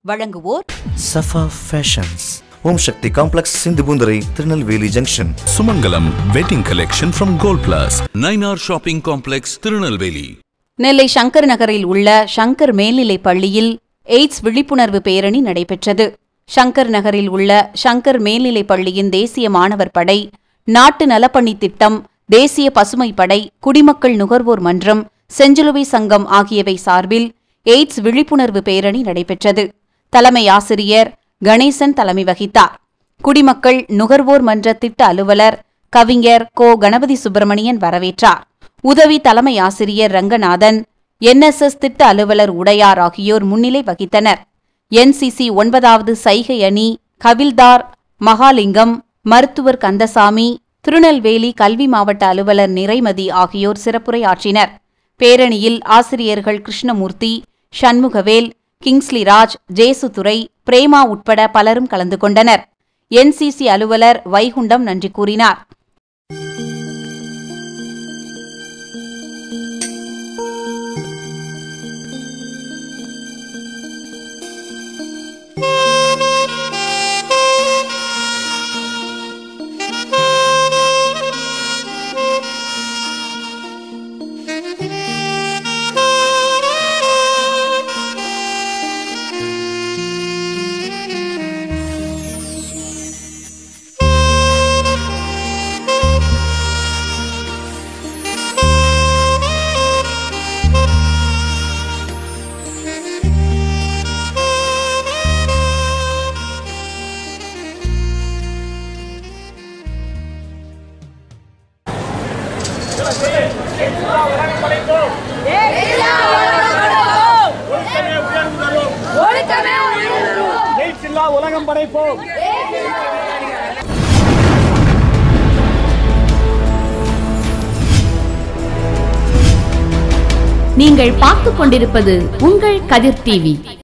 வழங்குவோர் Safa fashions Om Shakti complex Sindhupoondurai Tirunelveli junction Sumangalam wedding collection from gold plus Nainar shopping complex Tirunelveli Nellai Shankar நகரில் உள்ள சங்கர் மேல்நிலைப் பள்ளியில் எய்ட்ஸ் விழிப்புணர்வு பேரணி நடைபெற்றது சங்கர் நகரில் உள்ள சங்கர் மேல்நிலைப் பள்ளியின் தேசிய மாணவர் படை நாட்டு நலப்பணி திட்டம் தேசிய பசுமை படை குடிமக்கள் நுகர்வோர் மன்றம் செஞ்சிலுவை சங்கம் ஆகியவை சார்பில் எய்ட்ஸ் விழிப்புணர்வு பேரணி நடைபெற்றது தலைமை ஆசிரியர் கணேசன் தலைமை வகித்தார் குடிமக்கள் நுகர்வோர் மன்ற திட்ட அலுவலர் கவிஞர் கோ கணபதி சுப்பிரமணியன் வரவேற்றார் உதவி தலைமை ஆசிரியர் ரங்கநாதன் என்எஸ்எஸ் திட்ட அலுவலர் உடையார் ஆகியோர் முன்னிலை வகித்தனர் என்சிசி ஒன்பதாவது சைகை அணி கவில்தார் மகாலிங்கம் மருத்துவர் கந்தசாமி திருநெல்வேலி கல்வி மாவட்ட அலுவலர் நிறைமதி ஆகியோர் சிறப்புரையாற்றினர் பேரணியில் ஆசிரியர்கள் கிருஷ்ணமூர்த்தி சண்முகவேல் கிங்ஸ்லி ராஜ் ஜேசுதுரை பிரேமா உட்பட பலரும் கலந்து கொண்டனர் என்சிசி அலுவலர் வைகுண்டம் நன்றி கூறினார் எய்ட்ஸ் உலகம் படைப்போம் நீங்கள் பார்த்துக் கொண்டிருப்பது உங்கள் கதிர் டிவி